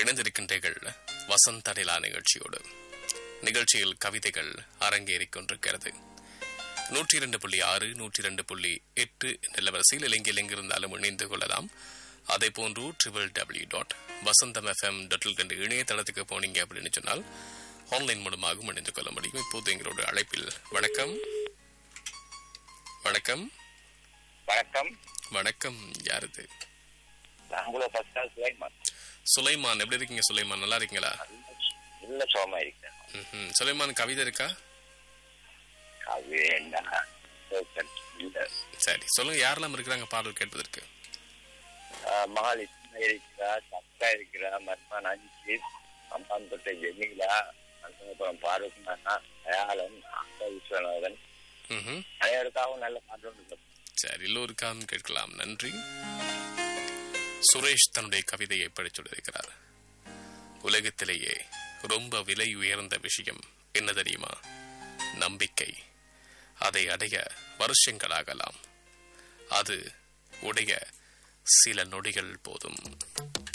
இணைந்திருக்கின்றீர்கள் வசந்த நிலா நிகழ்ச்சியோடு நிகழ்ச்சியில் கவிதைகள் அரங்கேறிக் கொண்டிருக்கிறது நூற்றி இரண்டு புள்ளி ஆறு நூற்றி இரண்டு புள்ளி எட்டு நிலவரசியில் இலங்கையில் எங்கிருந்தாலும் இணைந்து கொள்ளலாம் அதே போன்று triple W dot Vasantham FM dot என்ற இணையதளத்துக்கு போனீங்க அப்படின்னு சொன்னால் ஆன்லைன் மூலமாகவும் இணைந்து கொள்ள முடியும் இப்போது எங்களோட அழைப்பில் வணக்கம் வணக்கம் வணக்கம் வணக்கம் யாருது நாங்களோ ஃபர்ஸ்ட் கிளாஸ் சுலைமான் சுலைமான் எப்படி இருக்கீங்க சுலைமான் நல்லா இருக்கீங்களா நல்ல சோமா இருக்கேன் ம்ஹும். சுலைமான் கவிதை இருக்கா அது என்ன இல்ல சரி சொல்லுங்க யாரெல்லாம் இருக்கிறாங்க பாடல் கேட்பதற்கு மகாலி இருக்கிறா சக்கா இருக்கிறா மர்மான் அஞ்சு அம்பாந்தொட்டை ஜெமீலா அப்புறம் பாரூக் அண்ணா தயாளன் அக்கா விஸ்வநாதன் ம்ஹும். அனைவருக்காகவும் நல்ல பாட்டு ஒன்று சரி எல்லோருக்காகவும் கேட்கலாம் நன்றி சுரேஷ் தன்னுடைய கவிதையை படிச்சுள்ளிருக்கிறார் உலகத்திலேயே ரொம்ப விலை உயர்ந்த விஷயம் என்ன தெரியுமா நம்பிக்கை அதை அடைய வருஷங்களாகலாம் அது உடைய சில நொடிகள் போதும்